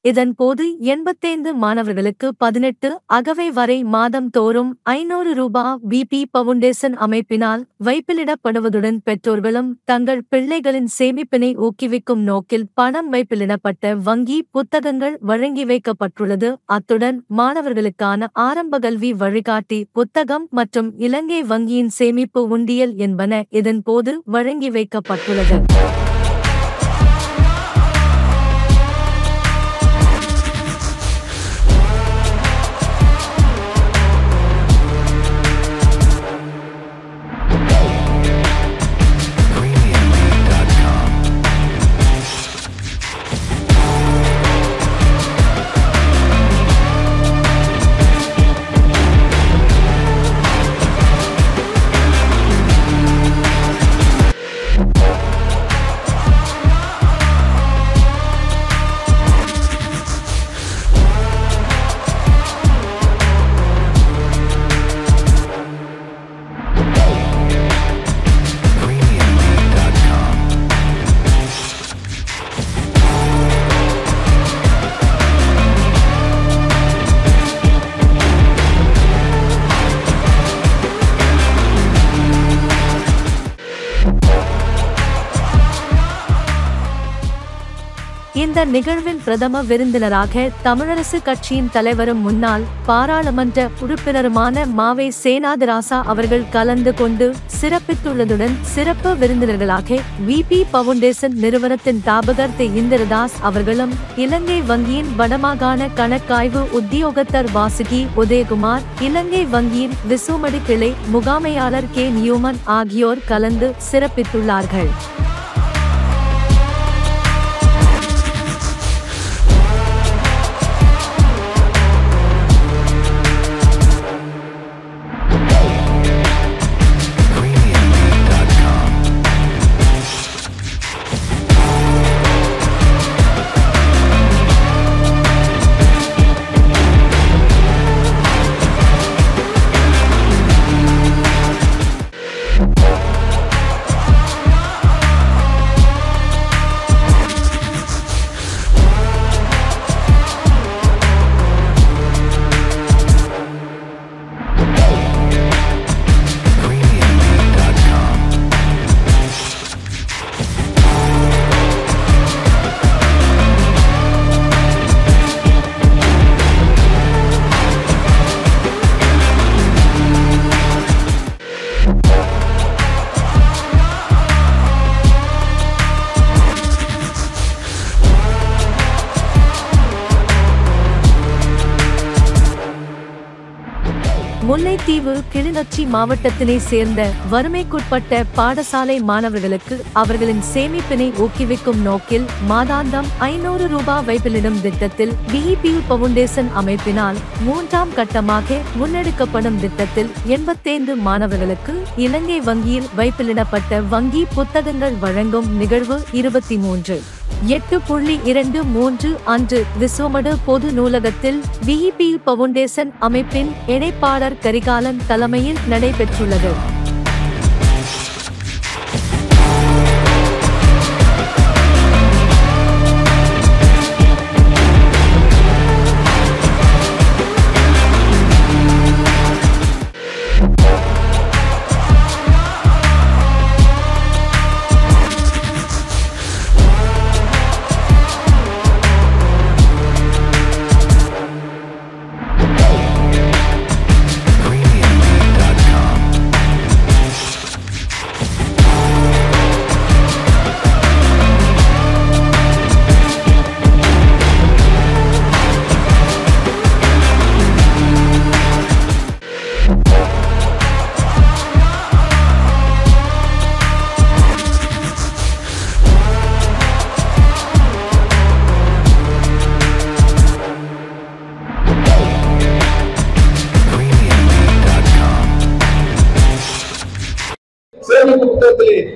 இதன் போது எண்பத்தைந்து மாணவர்களுக்கு பதினெட்டு அகவை வரை மாதம் தோறும் ஐநூறு ரூபா பிபி பவுண்டேஷன் அமைப்பினால் வைப்பிலிடப்படுவதுடன் பெற்றோர்களும் தங்கள் பிள்ளைகளின் சேமிப்பினை ஊக்குவிக்கும் நோக்கில் பணம் வைப்பிலிடப்பட்ட வங்கி புத்தகங்கள் வழங்கி வைக்கப்பட்டுள்ளது அத்துடன் மாணவர்களுக்கான ஆரம்ப கல்வி வழிகாட்டி புத்தகம் மற்றும் இலங்கை வங்கியின் சேமிப்பு உண்டியல் என்பன இதன்போது வழங்கி வைக்கப்பட்டுள்ளது Premiumbeat.com. Premiumbeat.com. இந்த நிகழ்வின் பிரதம விருந்தினராக தமிழரசு கட்சியின் தலைவரும் முன்னாள் பாராளுமன்ற உறுப்பினருமான மாவை சேனாதிராசா அவர்கள் கலந்து கொண்டு சிறப்பித்துள்ளதுடன் சிறப்பு விருந்தினர்களாக விபி பவுண்டேஷன் நிறுவனத்தின் தாபகர் தி இந்திரதாஸ் அவர்களும் இலங்கை வங்கியின் வடமாகாண கணக்காய்வு உத்தியோகத்தர் வாசுகி உதயகுமார் இலங்கை வங்கியின் விசுமடி கிளை முகாமையாளர் கே நியூமன் ஆகியோர் கலந்து சிறப்பித்துள்ளார்கள் Premiumbeat.com. Premiumbeat.com. முல்லைத்தீவு கிளிநொச்சி மாவட்டத்தினை சேர்ந்த வறுமைக்குட்பட்ட பாடசாலை மாணவர்களுக்கு அவர்களின் சேமிப்பினை ஊக்குவிக்கும் நோக்கில் மாதாந்தம் ஐநூறு ரூபாய் வைப்பிலிடும் திட்டத்தில் பிஇபியு பவுண்டேஷன் அமைப்பினால் மூன்றாம் கட்டமாக முன்னெடுக்கப்படும் திட்டத்தில் எண்பத்தைந்து மாணவர்களுக்கு இலங்கை வங்கியில் வைப்பிலிடப்பட்ட வங்கி புத்தகங்கள் வழங்கும் நிகழ்வு இருபத்தி மூன்று எட்டு புள்ளி இரண்டு மூன்று அன்று விஸ்வமடு பொது நூலகத்தில் விஇபி பவுண்டேஷன் அமைப்பின் இணைப்பாளர் கரிகாலன் தலைமையில் நடைபெற்றுள்ளது Premiumbeat.com.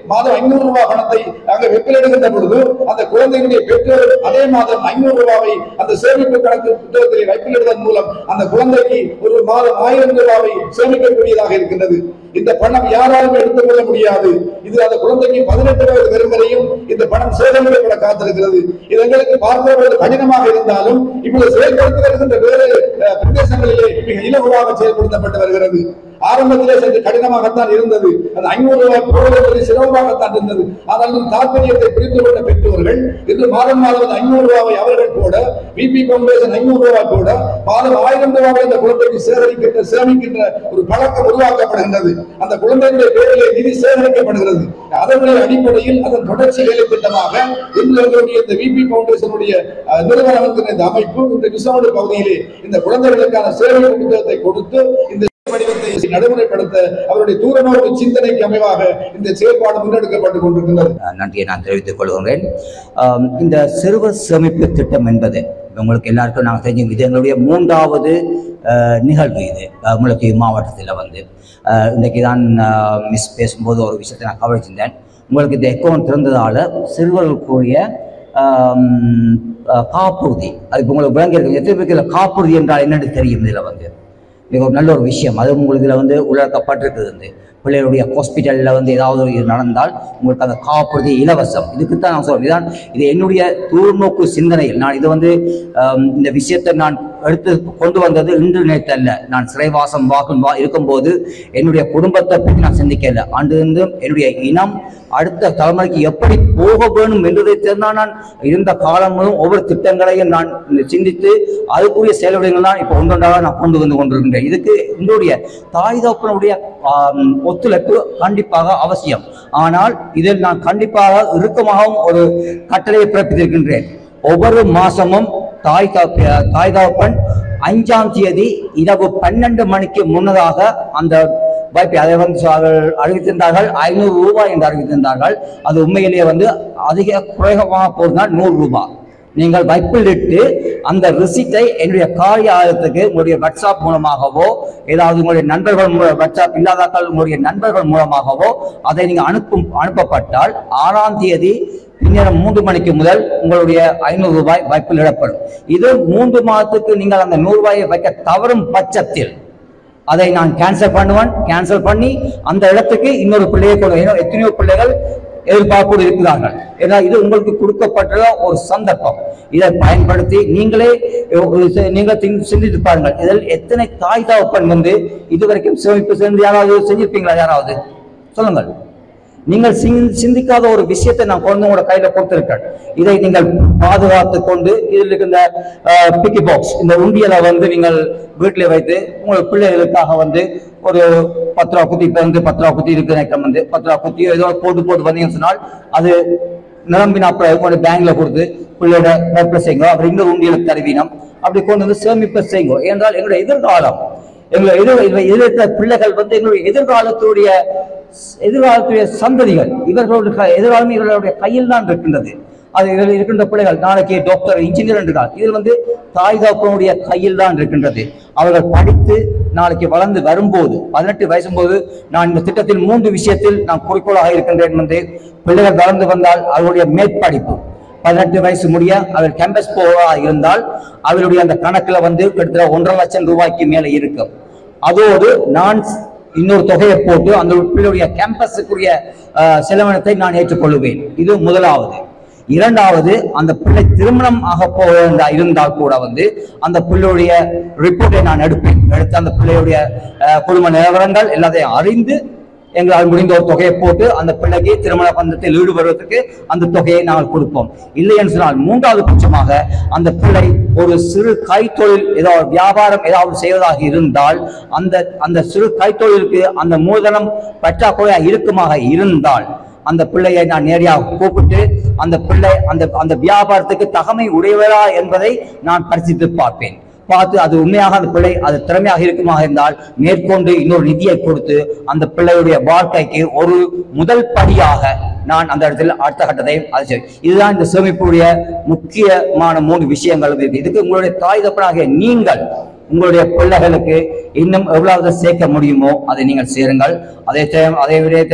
மாதம் ஐநூறு ரூபாய் பணத்தை அங்க வெப்பிலிடுகின்ற பொழுது அந்த குழந்தையினுடைய பெற்றோர் அதே மாதம் ஐநூறு ரூபாவை அந்த சேமிப்பு கணக்கு புத்தகத்திலே வைப்பிலிடுவதன் மூலம் அந்த குழந்தைக்கு ஒரு மாதம் ஆயிரம் ரூபாவை சேமிக்கக்கூடியதாக இருக்கின்றது இந்த பணம் யாராலும் எடுத்துக் கொள்ள முடியாது இது அந்த குழந்தைக்கு பதினெட்டு வயது வரும் வரையும் இந்த பணம் சேகரிக்கப்பட காத்திருக்கிறது இது எங்களுக்கு பார்ப்பது கடினமாக இருந்தாலும் இப்பொழுது செயல்படுத்தி வருகின்ற வேறு அஹ், பிரதேசங்களிலே மிக இலகுவாக செயல்படுத்தப்பட்டு வருகிறது ஆரம்பத்திலே சற்று கடினமாகத்தான் இருந்தது அந்த ஐநூறு ரூபாய் போடுவது சிரமமாகத்தான் இருந்தது ஆனாலும் தாற்பயத்தை புரிந்து கொண்ட பெற்றோர்கள் இன்று மாதம் மாதம் அந்த ஐநூறு ரூபாவை அவர்கள் கூட பிபி பவுண்டேஷன் ஐநூறு ரூபாய் கூட மாதம் ஆயிரம் ரூபாய் இந்த குழந்தைக்கு சேகரிக்கின்ற சேமிக்கின்ற ஒரு பழக்கம் உருவாக்கப்படுகின்றது அந்த குழந்தைகளுடைய பேரிலே நிதி சேகரிக்கப்படுகிறது அதனுடைய அடிப்படையில் அதன் தொடர்ச்சி வேலை திட்டமாக இன்று எங்களுடைய இந்த விபி பவுண்டேஷனுடைய அஹ், நிறுவனம் என்கிற இந்த அமைப்பு இந்த விசாரணை பகுதியிலே இந்த குழந்தைகளுக்கான சேவை புத்தகத்தை கொடுத்து இந்த வடிவத்தை நடைமுறைப்படுத்த அவருடைய தூரநோக்கு சிந்தனைக்கு அமைவாக இந்த செயல்பாடு முன்னெடுக்கப்பட்டுக் கொண்டிருக்கின்றது அஹ் நன்றியை நான் தெரிவித்துக் கொள்கிறேன் ஆம், இந்த சிறுவர் சேமிப்பு திட்டம் என்பது உங்களுக்கு எல்லாருக்கும் நாங்கள் தெரிஞ்சு இது எங்களுடைய மூன்றாவது அஹ், நிகழ்வு இது அஹ், முல்லைத்தீவு மாவட்டத்தில் வந்து அஹ், இன்றைக்கு தான் அஹ், மிஸ் பேசும்போது ஒரு விஷயத்தை நான் கவனிச்சிருந்தேன் உங்களுக்கு இந்த அக்கௌண்ட் திறந்ததால் சிறுவர்களுக்குரிய ஆம், அஹ், காப்புறுதி அது இப்போ உங்களுக்கு விளங்கியிருக்கு எத்தனை பேருக்கு இதில் காப்புறுதி என்றால் என்னன்னு தெரியும் இதில் வந்து மிக ஒரு நல்ல ஒரு விஷயம் அது உங்களுக்கு இதில் வந்து உள்ளடக்கப்பட்டிருக்குது வந்து பிள்ளைகளுடைய ஹாஸ்பிட்டலில் வந்து ஏதாவது ஒரு இது நடந்தால் உங்களுக்கு அந்த காப்புறுதி இலவசம் இதுக்கு தான் நான் சொல்றேன் இதான் இது என்னுடைய தூர்நோக்கு சிந்தனையில் நான் இது வந்து ஆம், இந்த விஷயத்தை நான் எடுத்து கொண்டு வந்தது இன்று நேற்று அல்ல நான் சிறைவாசம் வாக்கும் வா இருக்கும்போது என்னுடைய குடும்பத்தை பற்றி நான் சிந்திக்கல அன்று என்னுடைய இனம் அடுத்த தலைமுறைக்கு எப்படி போக வேணும் என்பதை தெரிந்தால் நான் இருந்த காலம் முழுவதும் ஒவ்வொரு திட்டங்களையும் நான் சிந்தித்து அதுக்குரிய செயல்பாடுகள் தான் இப்போ ஒன்றொன்றாக நான் கொண்டு வந்து கொண்டிருக்கின்றேன் இதுக்கு என்னுடைய தாய் தகப்பனுடைய ஆம், ஒத்துழைப்பு கண்டிப்பாக அவசியம் ஆனால் இதில் நான் கண்டிப்பாக இறுக்கமாகவும் ஒரு கட்டளையை பிறப்பித்திருக்கின்றேன் ஒவ்வொரு மாசமும் தாய் தகப்ப தாய் தகப்பன் அஞ்சாம் தேதி இரவு பன்னெண்டு மணிக்கு முன்னதாக அந்த வாய்ப்பை அதை வந்து அவர்கள் அறிவித்திருந்தார்கள் ஐநூறு ரூபாய் என்று அறிவித்திருந்தார்கள் அது உண்மையிலேயே வந்து அதிக குறைவாக போனால் நூறு ரூபாய் நீங்கள் வைப்பில் இட்டு அந்த ரிசிப்டை என்னுடைய காரியாலயத்துக்கு உங்களுடைய வாட்ஸ்அப் மூலமாகவோ ஏதாவது உங்களுடைய நண்பர்கள் மூல- வாட்ஸ்அப் இல்லாதாக்கள் உங்களுடைய நண்பர்கள் மூலமாகவோ அதை நீங்கள் அனுப்பும் அனுப்பப்பட்டால் ஆறாம் தேதி பின்னர் மூன்று மணிக்கு முதல் உங்களுடைய ஐநூறு ரூபாய் வைப்பில் இடப்படும் இது மூன்று மாதத்துக்கு நீங்கள் அந்த நூறு ரூபாயை வைக்க தவறும் பட்சத்தில் அதை நான் கேன்சல் பண்ணுவேன் கேன்சல் பண்ணி அந்த இடத்துக்கு இன்னொரு பிள்ளையை கொண்டு ஏன்னா எத்தனையோ பிள்ளைகள் எதிர்பார்ப்போடு இருக்கிறார்கள் ஏன்னா இது உங்களுக்கு கொடுக்கப்பட்ட ஒரு சந்தர்ப்பம் இதை பயன்படுத்தி நீங்களே ஒரு சி- நீங்கள் சிந்~ சிந்தித்து பாருங்கள் இதில் எத்தனை தாய் தகப்பன் வந்து இதுவரைக்கும் சேமிப்பு சேர்ந்து யாராவது செஞ்சிருப்பீங்களா யாராவது சொல்லுங்கள் நீங்கள் சிந்~ சிந்திக்காத ஒரு விஷயத்தை நான் கொண்டு உங்களோட கையில கொடுத்திருக்கேன் இதை நீங்கள் பாதுகாத்து கொண்டு இதில் இருக்கின்ற பிக்கி பாக்ஸ் இந்த உண்டியலை வந்து நீங்கள் வீட்டில் வைத்து உங்கள் பிள்ளைகளுக்காக வந்து ஒரு பத்து ரூபா குத்தி இப்போ வந்து பத்து ரூபா குத்தி இருக்கு நினைக்கிறேன் வந்து பத்து ரூபா குத்தி ஏதோ போட்டு போட்டு வந்தீங்கன்னு சொன்னால் அது நிரம்பின அப்புறம் உங்களோட பேங்க்ல கொடுத்து பிள்ளையோட பேப்பர் செய்யுங்க அப்புறம் இன்னொரு உண்டியலுக்கு தருவீனம் அப்படி கொண்டு வந்து சேமிப்பை செய்யுங்க ஏனென்றால் எங்களுடைய எதிர்காலம் எங்களை எதிர் எதிர்த்த பிள்ளைகள் வந்து எங்களுடைய எதிர்காலத்துடைய எதிர்காலத்துடைய சந்ததிகள் இவர்களுடைய க- எதிர்காலம் இவர்களுடைய கையில் தான் இருக்கின்றது அது இதில் இருக்கின்ற பிள்ளைகள் நாளைக்கு டாக்டர் இன்ஜினியர் என்றால் இது வந்து தாய் தகப்பனுடைய கையில் தான் இருக்கின்றது அவர்கள் படித்து நாளைக்கு வளர்ந்து வரும்போது பதினெட்டு வயசும் போது நான் இந்த திட்டத்தில் மூன்று விஷயத்தில் நான் குறிக்கோளாக இருக்கின்றேன் வந்து பிள்ளைகள் வளர்ந்து வந்தால் அவருடைய மேற்படிப்பு பதினெட்டு வயசு முடிய அவர் கேம்பஸ் போவதா இருந்தால் அவருடைய அந்த கணக்குல வந்து கிட்டத்தட்ட ஒன்றரை லட்சம் ரூபாய்க்கு மேல இருக்கும் அதோடு நான் இன்னொரு தொகையை போட்டு அந்த பிள்ளையுடைய கேம்பஸுக்குரிய அஹ், செலவினத்தை நான் ஏற்றுக்கொள்வேன் இது முதலாவது இரண்டாவது அந்த பிள்ளை திருமணம் ஆக போவதா இருந்தால் கூட வந்து அந்த பிள்ளையுடைய ரிப்போர்ட்டை நான் எடுப்பேன் எடுத்து அந்த பிள்ளையுடைய அஹ், குடும்ப நிலவரங்கள் எல்லாத்தையும் அறிந்து எங்களால் முடிந்த ஒரு தொகையை போட்டு அந்த பிள்ளைக்கு திருமண பந்தத்தில் ஈடுபடுவதற்கு அந்த தொகையை நாங்கள் கொடுப்போம் இல்லை என்று சொன்னால் மூன்றாவது பட்சமாக அந்த பிள்ளை ஒரு சிறு கைத்தொழில் ஏதாவது வியாபாரம் ஏதாவது செய்வதாக இருந்தால் அந்த அந்த சிறு கைத்தொழிலுக்கு அந்த மூலதனம் பற்றாக்குறையாக இருக்குமாக இருந்தால் அந்த பிள்ளையை நான் நேரடியாக கூப்பிட்டு அந்த பிள்ளை அந்த அந்த வியாபாரத்துக்கு தகமை உடையவரா என்பதை நான் பரிசித்து பார்ப்பேன் பார்த்து அது உண்மையாக அந்த பிள்ளை அது திறமையாக இருக்குமாக இருந்தால் மேற்கொண்டு இன்னொரு நிதியை கொடுத்து அந்த பிள்ளையுடைய வாழ்க்கைக்கு ஒரு முதல் படியாக நான் அந்த இடத்தில் அடுத்த கட்டத்தை அது சரி இதுதான் இந்த சேமிப்புடைய முக்கியமான மூன்று விஷயங்கள் இருக்கு இதுக்கு உங்களுடைய தாய் தப்பனாகிய நீங்கள் உங்களுடைய பிள்ளைகளுக்கு இன்னும் எவ்வளவு சேர்க்க முடியுமோ அதை நீங்கள் சேருங்கள் அதே சமயம் அதே விடயத்தில்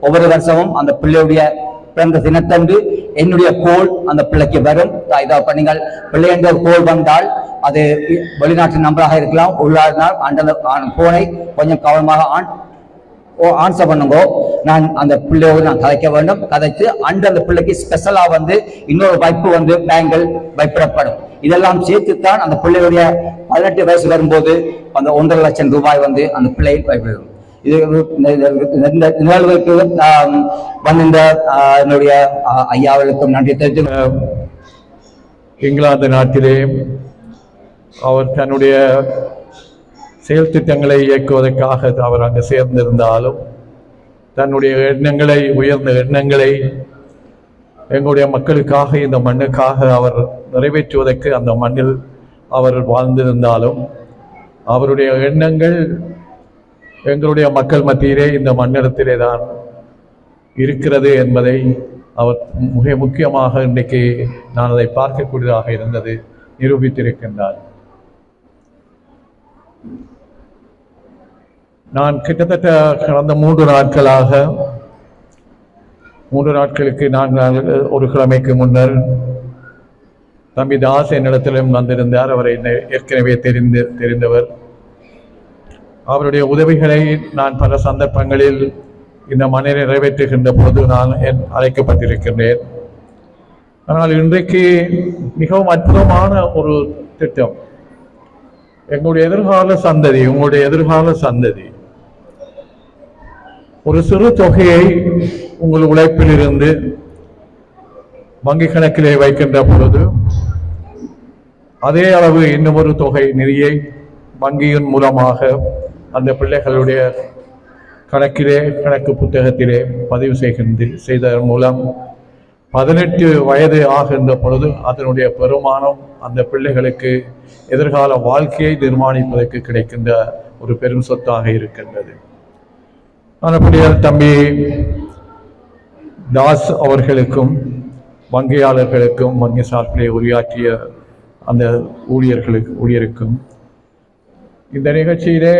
ஒவ்வொரு வருஷமும் அந்த பிள்ளையுடைய பிறந்த தினத்தன்று என்னுடைய கோல் அந்த பிள்ளைக்கு வரும் தாய் தகப்பன் நீங்கள் பிள்ளை என்ற ஒரு கோல் வந்தால் அது வெளிநாட்டு நம்பராக இருக்கலாம் உள்ளாடினால் அந்த போனை கொஞ்சம் கவனமாக ஆன் ஓ ஆன்சர் பண்ணுங்க நான் அந்த பிள்ளையோடு நான் கதைக்க வேண்டும் கதைச்சு அன்று அந்த பிள்ளைக்கு ஸ்பெஷலா வந்து இன்னொரு வைப்பு வந்து பேங்கில் வைப்பிடப்படும் இதெல்லாம் சேர்த்துத்தான் அந்த பிள்ளையுடைய பதினெட்டு வயசு வரும்போது அந்த ஒன்றரை லட்சம் ரூபாய் வந்து அந்த பிள்ளை வைப்பிடும் இது ஒரு- இந்த- இந்த இந்த நிகழ்வுக்கு ஆம், வந்திருந்த ஆ, என்னுடைய ஆ, ஐயாவுக்கும் நன்றி தெரிவித்து இங்கிலாந்து நாட்டிலே அவர் தன்னுடைய செயல் திட்டங்களை இயக்குவதற்காக அவர் அங்கு சேர்ந்திருந்தாலும் தன்னுடைய எண்ணங்களை உயர்ந்த எண்ணங்களை எங்களுடைய மக்களுக்காக இந்த மண்ணுக்காக அவர் நிறைவேற்றுவதற்கு அந்த மண்ணில் அவர் வாழ்ந்திருந்தாலும் அவருடைய எண்ணங்கள் எங்களுடைய மக்கள் மத்தியிலே இந்த மண்ணிடத்திலே தான் இருக்கிறது என்பதை அவர் மிக முக்கியமாக இன்றைக்கு நான் அதை பார்க்கக்கூடியதாக இருந்தது நிரூபித்திருக்கின்றார் நான் கிட்டத்தட்ட கடந்த மூன்று நாட்களாக மூன்று நாட்களுக்கு நாங்கள் ஒரு கிழமைக்கு முன்னர் தம்பி தாஸ் என்னிடத்திலும் வந்திருந்தார் அவரை நே- ஏற்கனவே தெரிந்து தெரிந்தவர் அவருடைய உதவிகளை நான் பல சந்தர்ப்பங்களில் இந்த மண்ணை நிறைவேற்றுகின்ற போது நான் என் அழைக்கப்பட்டிருக்கின்றேன் ஆனால் இன்றைக்கு மிகவும் அற்புதமான ஒரு திட்டம் எங்களுடைய எதிர்கால சந்ததி உங்களுடைய எதிர்கால சந்ததி ஒரு சிறு தொகையை உங்கள் உழைப்பிலிருந்து வங்கி கணக்கிலே வைக்கின்ற பொழுது அதே அளவு இன்னும் ஒரு தொகை நிதியை வங்கியின் மூலமாக அந்த பிள்ளைகளுடைய கணக்கிலே கணக்கு புத்தகத்திலே பதிவு செய்கின்ற செய்ததன் மூலம் பதினெட்டு வயது ஆகின்ற பொழுது அதனுடைய பெருமானம் அந்த பிள்ளைகளுக்கு எதிர்கால வாழ்க்கையை நிர்மாணிப்பதற்கு கிடைக்கின்ற ஒரு பெரும் சொத்தாக இருக்கின்றது அப்படியால் தம்பி தாஸ் அவர்களுக்கும் வங்கியாளர்களுக்கும் வங்கி சார்பிலே உரையாற்றிய அந்த ஊழியர்களுக்கு ஊழியருக்கும் இந்த நிகழ்ச்சியிலே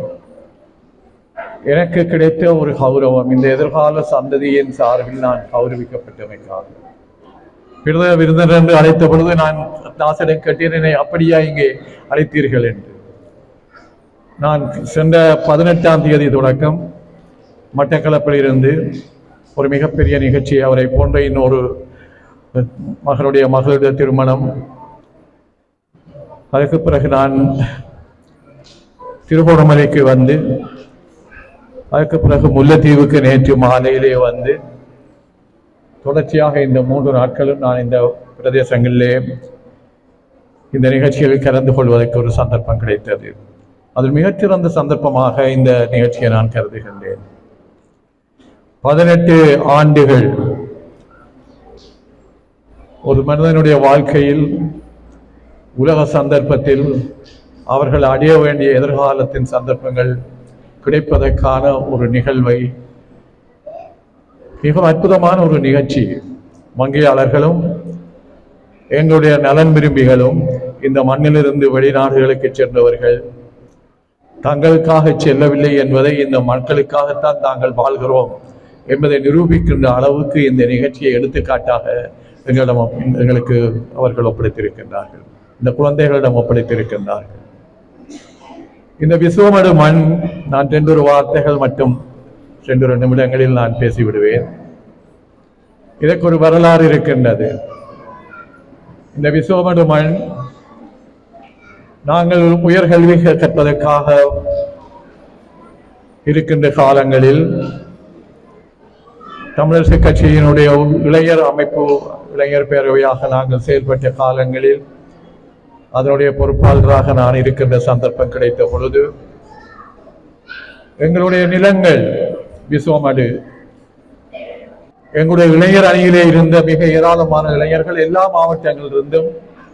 எனக்கு கிடைத்த ஒரு கௌரவம் இந்த எதிர்கால சந்ததியின் சார்பில் நான் கௌரவிக்கப்பட்டமைக்காக விருத விருந்தர் என்று அழைத்த பொழுது நான் தாசனை கேட்டேன் என்னை அப்படியா இங்கே அழைத்தீர்கள் என்று நான் சென்ற பதினெட்டாம் தேதி தொடக்கம் மட்டக்களப்பிலிருந்து ஒரு மிகப்பெரிய நிகழ்ச்சி அவரை போன்ற இன்னொரு மகளுடைய மகளுடைய திருமணம் அதற்கு பிறகு நான் திருகோணமலைக்கு வந்து அதற்கு பிறகு முல்லைத்தீவுக்கு நேற்று மாலையிலே வந்து தொடர்ச்சியாக இந்த மூன்று நாட்களும் நான் இந்த பிரதேசங்களிலே இந்த நிகழ்ச்சிகளில் கலந்து கொள்வதற்கு ஒரு சந்தர்ப்பம் கிடைத்தது அதில் மிகச்சிறந்த சந்தர்ப்பமாக இந்த நிகழ்ச்சியை நான் கருதுகின்றேன் பதினெட்டு ஆண்டுகள் ஒரு மனிதனுடைய வாழ்க்கையில் உலக சந்தர்ப்பத்தில் அவர்கள் அடைய வேண்டிய எதிர்காலத்தின் சந்தர்ப்பங்கள் கிடைப்பதற்கான ஒரு நிகழ்வை மிக அற்புதமான ஒரு நிகழ்ச்சி வங்கியாளர்களும் எங்களுடைய நலன் விரும்பிகளும் இந்த மண்ணிலிருந்து வெளிநாடுகளுக்கு சென்றவர்கள் தங்களுக்காக செல்லவில்லை என்பதை இந்த மக்களுக்காகத்தான் தாங்கள் வாழ்கிறோம் என்பதை நிரூபிக்கின்ற அளவுக்கு இந்த நிகழ்ச்சியை எடுத்துக்காட்டாக எங்களிடம் ஒப்- எங்களுக்கு அவர்கள் ஒப்படைத்திருக்கின்றார்கள் இந்த குழந்தைகளிடம் ஒப்படைத்திருக்கின்றார்கள் இந்த விசுவமடு மண் நான் ரெண்டொரு வார்த்தைகள் மட்டும் ரெண்டு நிமிடங்களில் நான் பேசிவிடுவேன் இதற்கு ஒரு வரலாறு இருக்கின்றது இந்த விசுவமடு மண் நாங்கள் உயர்கல்வி கற்பதற்காக இருக்கின்ற காலங்களில் தமிழரசு கட்சியினுடைய இளைஞர் அமைப்பு இளைஞர் பேரவையாக நாங்கள் செயல்பட்ட காலங்களில் அதனுடைய பொறுப்பாளராக நான் இருக்கின்ற சந்தர்ப்பம் கிடைத்த பொழுது எங்களுடைய நிலங்கள் விசுவமடு எங்களுடைய இளைஞர் அணியிலே இருந்த மிக ஏராளமான இளைஞர்கள் எல்லா மாவட்டங்களிலிருந்தும்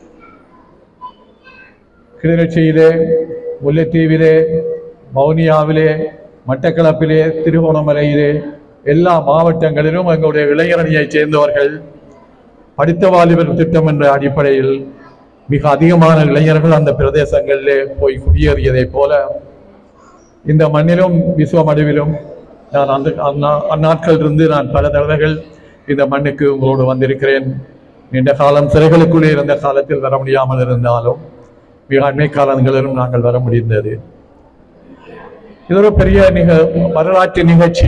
கிளிநொச்சியிலே முல்லைத்தீவிலே வவுனியாவிலே மட்டக்களப்பிலே திருகோணமலையிலே எல்லா மாவட்டங்களிலும் எங்களுடைய இளைஞரணியைச் சேர்ந்தவர்கள் படித்த வாலிபர் திட்டம் என்ற அடிப்படையில் மிக அதிகமான இளைஞர்கள் அந்த பிரதேசங்களிலே போய் குடியேறியதைப் போல இந்த மண்ணிலும் விஸ்வமடுவிலும் நான் அந்த அந்நா- அந்நாட்கள் இருந்து நான் பல தடவைகள் இந்த மண்ணுக்கு உங்களோடு வந்திருக்கிறேன் நீண்ட காலம் சிறைகளுக்குள்ளே இருந்த காலத்தில் வர முடியாமல் இருந்தாலும் மிக அண்மை காலங்களிலும் நாங்கள் வர முடிந்தது இது ஒரு பெரிய நிக வரலாற்று நிகழ்ச்சி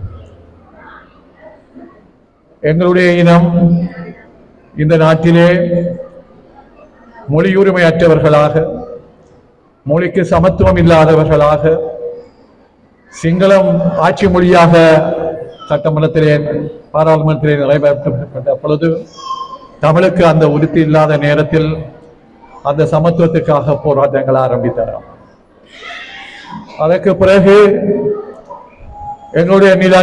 எங்களுடைய இனம் இந்த நாட்டிலே மொழியுரிமை அற்றவர்களாக மொழிக்கு சமத்துவம் இல்லாதவர்களாக சிங்களம் ஆட்சி மொழியாக சட்டமன்றத்திலே பாராளுமன்றத்திலே நிறைவேற்றப்பட்ட பொழுது தமிழுக்கு அந்த உறுதி இல்லாத நேரத்தில் அந்த சமத்துவத்துக்காக போராட்டங்கள் ஆரம்பித்தார் அதற்கு பிறகு எங்களுடைய நில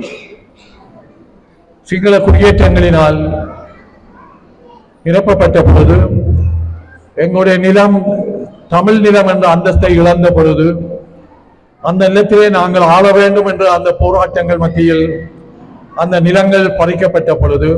சிங்கள குடியேற்றங்களினால் நிரப்பப்பட்ட பொழுது எங்களுடைய நிலம் தமிழ் நிலம் என்ற அந்தஸ்தை இழந்த பொழுது அந்த நிலத்திலே நாங்கள் ஆள வேண்டும் என்ற அந்த போராட்டங்கள் மத்தியில் அந்த நிலங்கள் பறிக்கப்பட்ட பொழுது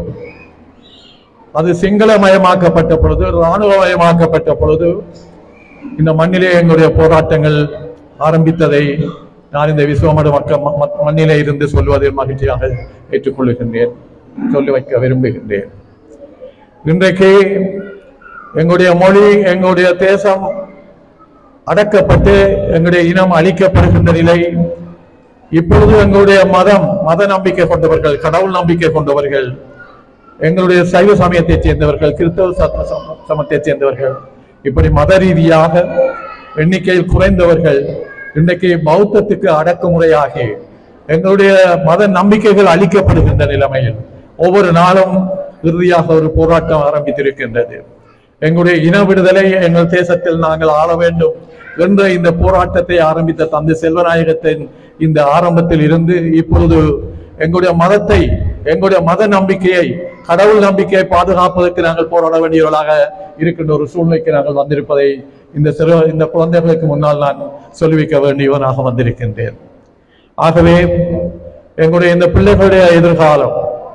அது சிங்களமயமாக்கப்பட்ட பொழுது இராணுவமயமாக்கப்பட்ட பொழுது இந்த மண்ணிலே எங்களுடைய போராட்டங்கள் ஆரம்பித்ததை நான் இந்த விஸ்வமட மக்கள் ம- ம- மண்ணிலே இருந்து சொல்வதில் மகிழ்ச்சியாக ஏற்றுக்கொள்ளுகின்றேன் சொல்லி வைக்க விரும்புகின்றேன் இன்றைக்கு எங்களுடைய மொழி எங்களுடைய தேசம் அடக்கப்பட்டு எங்களுடைய இனம் அழிக்கப்படுகின்ற நிலை இப்பொழுது எங்களுடைய மதம் மத நம்பிக்கை கொண்டவர்கள் கடவுள் நம்பிக்கை கொண்டவர்கள் எங்களுடைய சைவ சமயத்தைச் சேர்ந்தவர்கள் கிறிஸ்தவ சம- சம- சமயத்தைச் சேர்ந்தவர்கள் இப்படி மத ரீதியாக எண்ணிக்கையில் குறைந்தவர்கள் இன்றைக்கு பௌத்தத்துக்கு அடக்குமுறையாகி எங்களுடைய மத நம்பிக்கைகள் அளிக்கப்படுகின்ற நிலைமையில் ஒவ்வொரு நாளும் இறுதியாக ஒரு போராட்டம் ஆரம்பித்திருக்கின்றது எங்களுடைய இன விடுதலை எங்கள் தேசத்தில் நாங்கள் ஆள வேண்டும் என்ற இந்த போராட்டத்தை ஆரம்பித்த தந்தை செல்வநாயகத்தின் இந்த ஆரம்பத்தில் இருந்து இப்பொழுது எங்களுடைய மதத்தை எங்களுடைய மத நம்பிக்கையை கடவுள் நம்பிக்கையை பாதுகாப்பதற்கு நாங்கள் போராட வேண்டியவர்களாக இருக்கின்ற ஒரு சூழ்நிலைக்கு நாங்கள் வந்திருப்பதை இந்த சிறு இந்த குழந்தைகளுக்கு முன்னால் நான் சொல்லி வைக்க வேண்டியவனாக வந்திருக்கின்றேன் ஆகவே எங்களுடைய இந்த பிள்ளைகளுடைய எதிர்காலம்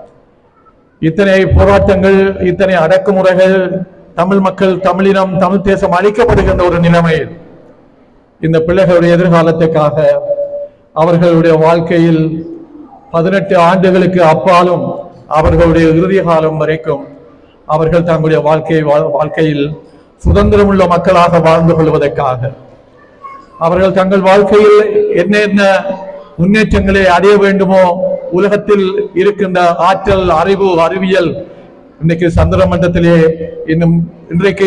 இத்தனை போராட்டங்கள் இத்தனை அடக்குமுறைகள் தமிழ் மக்கள் தமிழினம் தமிழ் தேசம் அழிக்கப்படுகின்ற ஒரு நிலைமையில் இந்த பிள்ளைகளுடைய எதிர்காலத்துக்காக அவர்களுடைய வாழ்க்கையில் பதினெட்டு ஆண்டுகளுக்கு அப்பாலும் அவர்களுடைய இறுதி காலம் வரைக்கும் அவர்கள் தங்களுடைய வாழ்க்கை வா- வாழ்க்கையில் சுதந்திரமுள்ள மக்களாக வாழ்ந்து கொள்வதற்காக அவர்கள் தங்கள் வாழ்க்கையில் என்னென்ன முன்னேற்றங்களை அடைய வேண்டுமோ உலகத்தில் இருக்கின்ற ஆற்றல் அறிவு அறிவியல் இன்னைக்கு சந்திர மண்டலத்திலே இன்னும் இன்றைக்கு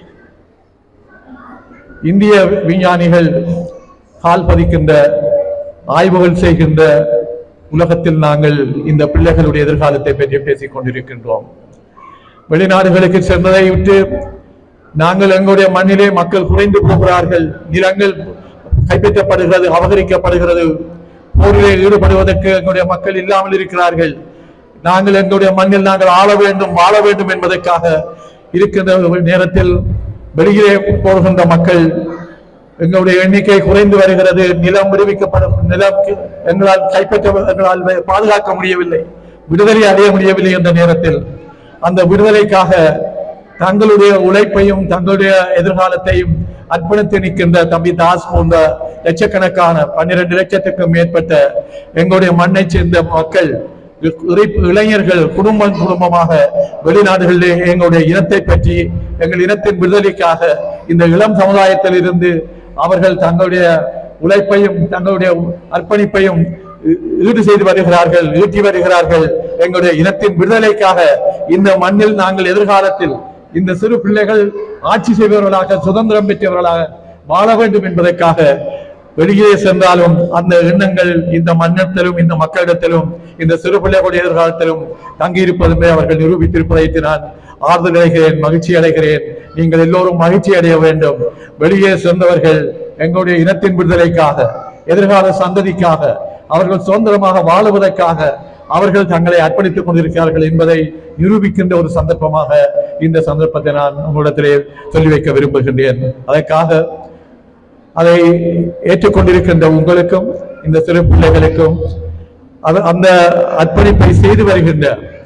இந்திய விஞ்ஞானிகள் கால் பதிக்கின்ற ஆய்வுகள் செய்கின்ற உலகத்தில் நாங்கள் இந்த பிள்ளைகளுடைய எதிர்காலத்தை பற்றி பேசிக் கொண்டிருக்கின்றோம் வெளிநாடுகளுக்கு சென்றதை விட்டு நாங்கள் எங்களுடைய மண்ணிலே மக்கள் குறைந்து போகிறார்கள் நிலங்கள் கைப்பற்றப்படுகிறது அபகரிக்கப்படுகிறது போரிலே ஈடுபடுவதற்கு எங்களுடைய மக்கள் இல்லாமல் இருக்கிறார்கள் நாங்கள் எங்களுடைய மண்ணில் நாங்கள் ஆள வேண்டும் வாழ வேண்டும் என்பதற்காக இருக்கின்ற ஒரு நேரத்தில் வெளியிலே போகின்ற மக்கள் எங்களுடைய எண்ணிக்கை குறைந்து வருகிறது நிலம் விடுவிக்கப்படும் நிலம் எங்களால் கைப்பற்ற எங்களால் பாதுகாக்க முடியவில்லை விடுதலை அடைய முடியவில்லை என்ற நேரத்தில் அந்த விடுதலைக்காக தங்களுடைய உழைப்பையும் தங்களுடைய எதிர்காலத்தையும் அர்ப்பணித்து நிற்கின்ற தம்பி தாஸ் போன்ற லட்சக்கணக்கான பன்னிரண்டு லட்சத்துக்கும் மேற்பட்ட எங்களுடைய மண்ணைச் சேர்ந்த மக்கள் இறை- இளைஞர்கள் குடும்பம் குடும்பமாக வெளிநாடுகளிலே எங்களுடைய இனத்தை பற்றி எங்கள் இனத்தின் விடுதலைக்காக இந்த இளம் சமுதாயத்தில் இருந்து அவர்கள் தங்களுடைய உழைப்பையும் தங்களுடைய அர்ப்பணிப்பையும் ஈ- ஈடு செய்து வருகிறார்கள் ஈட்டி வருகிறார்கள் எங்களுடைய இனத்தின் விடுதலைக்காக இந்த மண்ணில் நாங்கள் எதிர்காலத்தில் இந்த சிறு பிள்ளைகள் ஆட்சி செய்பவர்களாக சுதந்திரம் பெற்றவர்களாக வாழ வேண்டும் என்பதற்காக வெளியே சென்றாலும் அந்த எண்ணங்கள் இந்த மன்னத்திலும் இந்த மக்களிடத்திலும் இந்த சிறு பிள்ளைகளுடைய எதிர்காலத்திலும் தங்கியிருப்பதுமே அவர்கள் நிரூபித்திருப்பதை நான் ஆறுதல் அடைகிறேன் மகிழ்ச்சி அடைகிறேன் நீங்கள் எல்லோரும் மகிழ்ச்சி அடைய வேண்டும் வெளியே சென்றவர்கள் எங்களுடைய இனத்தின் விடுதலைக்காக எதிர்கால சந்ததிக்காக அவர்கள் சுதந்திரமாக வாழுவதற்காக அவர்கள் தங்களை அர்ப்பணித்துக் கொண்டிருக்கிறார்கள் என்பதை நிரூபிக்கின்ற ஒரு சந்தர்ப்பமாக இந்த சந்தர்ப்பத்தை நான் உங்களிடத்திலே சொல்லி வைக்க விரும்புகின்றேன் அதற்காக அதை ஏற்றுக்கொண்டிருக்கின்ற உங்களுக்கும் இந்த சிறு பிள்ளைகளுக்கும் அது- அந்த அர்ப்பணிப்பை செய்து வருகின்ற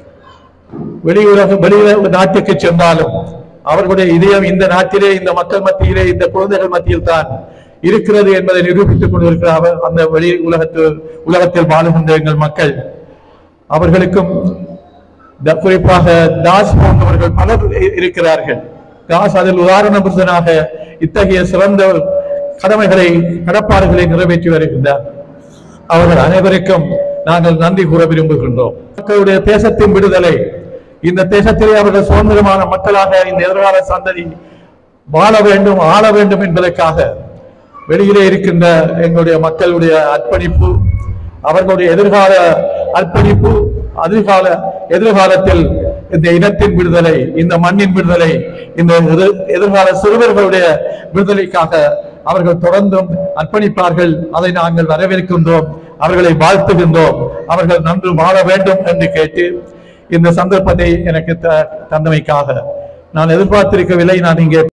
வெளியுலக வெளியுலக நாட்டுக்கு சென்றாலும் அவர்களுடைய இதயம் இந்த நாட்டிலே இந்த மக்கள் மத்தியிலே இந்த குழந்தைகள் மத்தியில் தான் இருக்கிறது என்பதை நிரூபித்துக் கொண்டிருக்கிற அவர் அந்த வெளி உலகத்து உலகத்தில் வாழுகின்ற எங்கள் மக்கள் அவர்களுக்கும் த- குறிப்பாக தாஸ் போன்றவர்கள் பலர் இ- இருக்கிறார்கள் தாஸ் அதில் உதாரண புருஷனாக இத்தகைய சிறந்த கடமைகளை கடப்பாடுகளை நிறைவேற்றி வருகின்றார் அவர்கள் அனைவருக்கும் நாங்கள் நன்றி கூற விரும்புகின்றோம் மக்களுடைய தேசத்தின் விடுதலை இந்த தேசத்திலே அவர்கள் சுதந்திரமான மக்களாக இந்த எதிர்கால சந்ததி வாழ வேண்டும் ஆள வேண்டும் என்பதற்காக வெளியிலே இருக்கின்ற எங்களுடைய மக்களுடைய அர்ப்பணிப்பு அவர்களுடைய எதிர்கால அர்ப்பணிப்பு எதிர்கால எதிர்காலத்தில் இந்த இனத்தின் விடுதலை இந்த மண்ணின் விடுதலை இந்த எதிர்- எதிர்கால சிறுவர்களுடைய விடுதலைக்காக அவர்கள் தொடர்ந்தும் அர்ப்பணிப்பார்கள் அதை நாங்கள் வரவேற்கின்றோம் அவர்களை வாழ்த்துகின்றோம் அவர்கள் நன்று வாழ வேண்டும் என்று கேட்டு இந்த சந்தர்ப்பத்தை எனக்கு த- தந்தமைக்காக நான் எதிர்பார்த்திருக்கவில்லை நான் இங்கே